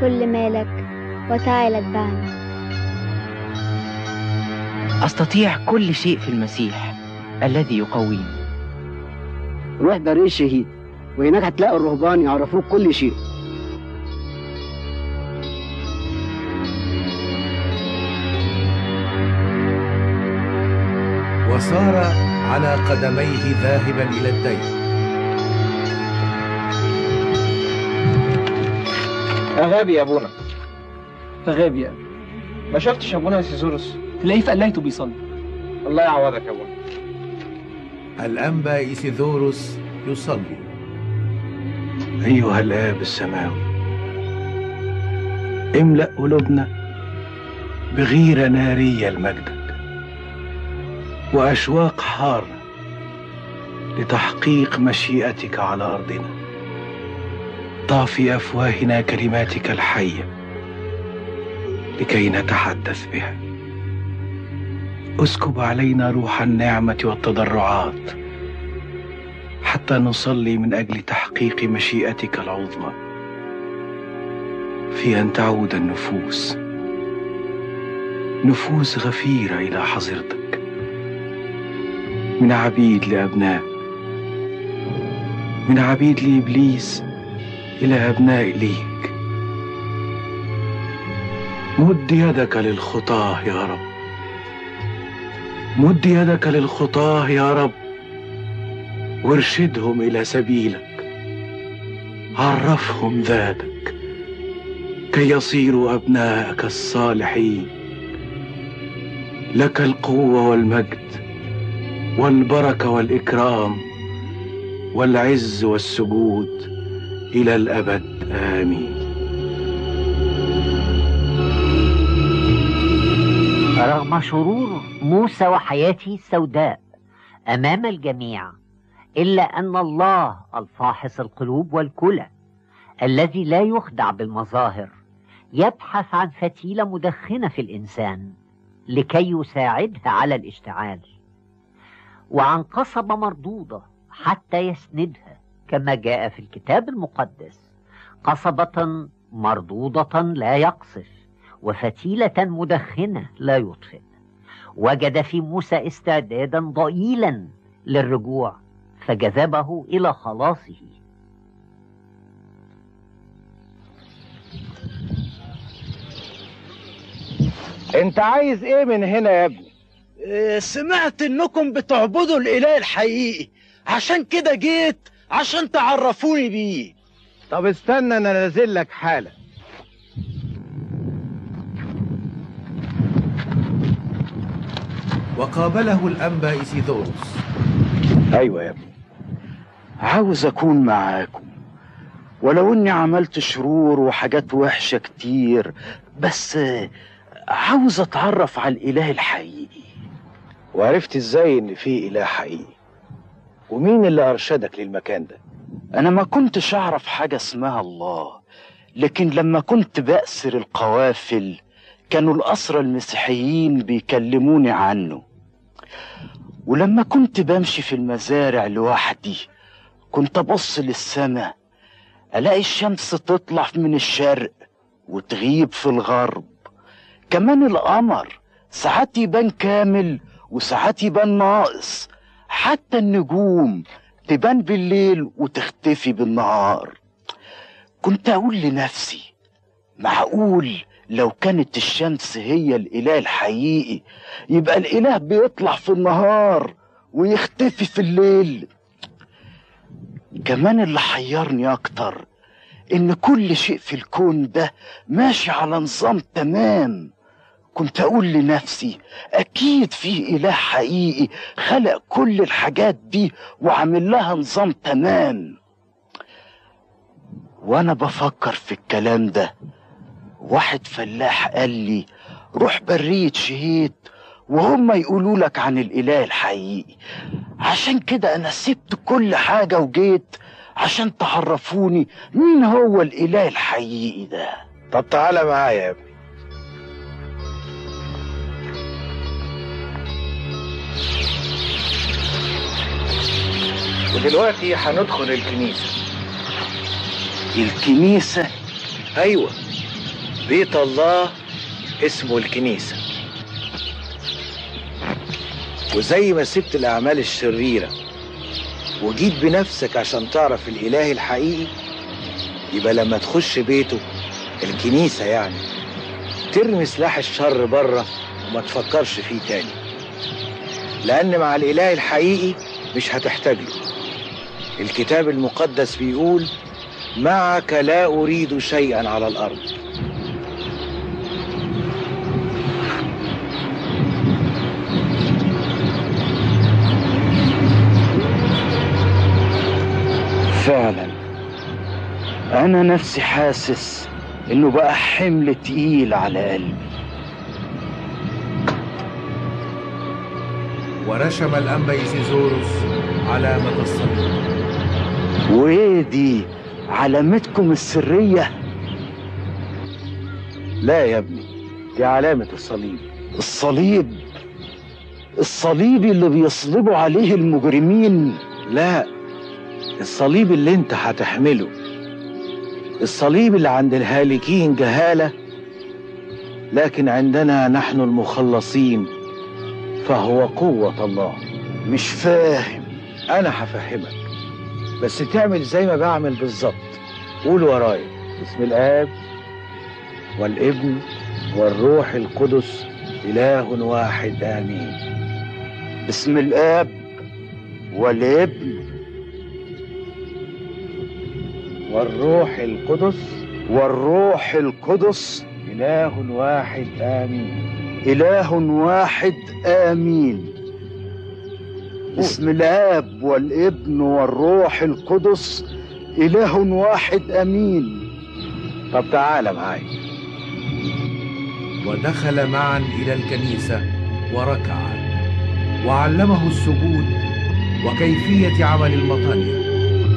كل مالك وتعال اتبعني أستطيع كل شيء في المسيح الذي يقويني روح دار الشهيد وهناك هتلاقي الرهبان يعرفوك كل شيء وصار على قدميه ذاهبا إلى الدين غبي يا ابونا غاب يا أبي ما شفتش ابونا سيزوروس تلاقيه في قلايته بيصلي الله يعوضك يا ابونا الأنبا إيسيذوروس يصلي أيها الآب السماوي املأ قلوبنا بغيرة نارية لمجدك وأشواق حارة لتحقيق مشيئتك على أرضنا ضع في أفواهنا كلماتك الحية لكي نتحدث بها اسكب علينا روح النعمة والتضرعات حتى نصلي من أجل تحقيق مشيئتك العظمى في أن تعود النفوس نفوس غفيرة إلى حظيرتك من عبيد لأبناء من عبيد لإبليس إلى أبناء ليك مد يدك للخطاة يا رب مد يدك للخطاة يا رب وارشدهم إلى سبيلك عرفهم ذاتك كي يصيروا أبناءك الصالحين لك القوة والمجد والبركة والإكرام والعز والسجود إلى الأبد آمين رغم شرور موسى وحياته السوداء امام الجميع الا ان الله الفاحص القلوب والكلى الذي لا يخدع بالمظاهر يبحث عن فتيله مدخنه في الانسان لكي يساعدها على الاشتعال وعن قصبه مردوده حتى يسندها كما جاء في الكتاب المقدس قصبه مردوده لا يقصف وفتيلة مدخنة لا يطفئ وجد في موسى استعدادا ضئيلا للرجوع فجذبه إلى خلاصه انت عايز ايه من هنا يا ابني آه، سمعت انكم بتعبدوا الاله الحقيقي عشان كده جيت عشان تعرفوني بيه طب استنى انا نازل لك حالا وقابله الأنبا إيسيذوروس ايوه يا ابني عاوز اكون معاكم ولو اني عملت شرور وحاجات وحشة كتير بس عاوز اتعرف على الاله الحقيقي وعرفت ازاي ان في اله حقيقي ومين اللي ارشدك للمكان ده انا ما كنتش اعرف حاجة اسمها الله لكن لما كنت بأسر القوافل كانوا الأسرى المسيحيين بيكلموني عنه ولما كنت بمشي في المزارع لوحدي كنت أبص للسماء ألاقي الشمس تطلع من الشرق وتغيب في الغرب كمان القمر ساعات يبان كامل وساعات يبان ناقص حتى النجوم تبان بالليل وتختفي بالنهار كنت أقول لنفسي معقول لو كانت الشمس هي الإله الحقيقي يبقى الإله بيطلع في النهار ويختفي في الليل كمان اللي حيرني أكتر إن كل شيء في الكون ده ماشي على نظام تمام كنت أقول لنفسي أكيد في إله حقيقي خلق كل الحاجات دي وعامل لها نظام تمام وأنا بفكر في الكلام ده واحد فلاح قال لي روح برية شهيد وهم يقولوا لك عن الإله الحقيقي عشان كده أنا سبت كل حاجة وجيت عشان تعرفوني مين هو الإله الحقيقي ده طب تعالى معايا يا ابني ودلوقتي هندخل الكنيسة الكنيسة أيوة بيت الله اسمه الكنيسة وزي ما سبت الأعمال الشريرة وجيت بنفسك عشان تعرف الإله الحقيقي يبقى لما تخش بيته الكنيسة يعني ترمي سلاح الشر بره وما تفكرش فيه تاني لأن مع الإله الحقيقي مش هتحتاج له الكتاب المقدس بيقول معك لا أريد شيئا على الأرض فعلا انا نفسي حاسس انه بقى حمل تقيل على قلبي ورشم الأنبا إيزيزوروس علامة الصليب وايه دي علامتكم السرية لا يا ابني دي علامة الصليب الصليب الصليب اللي بيصلبوا عليه المجرمين لا الصليب اللي انت هتحمله الصليب اللي عند الهالكين جهالة لكن عندنا نحن المخلصين فهو قوة الله مش فاهم أنا هفهمك بس تعمل زي ما بعمل بالظبط قول ورايا بسم الآب والابن والروح القدس إله واحد آمين بسم الاب والابن والروح القدس والروح القدس إله واحد آمين اله واحد امين بسم الاب والابن والروح القدس اله واحد امين طب تعالى معايا ودخل معا إلى الكنيسة وركع وعلمه السجود وكيفية عمل المطانية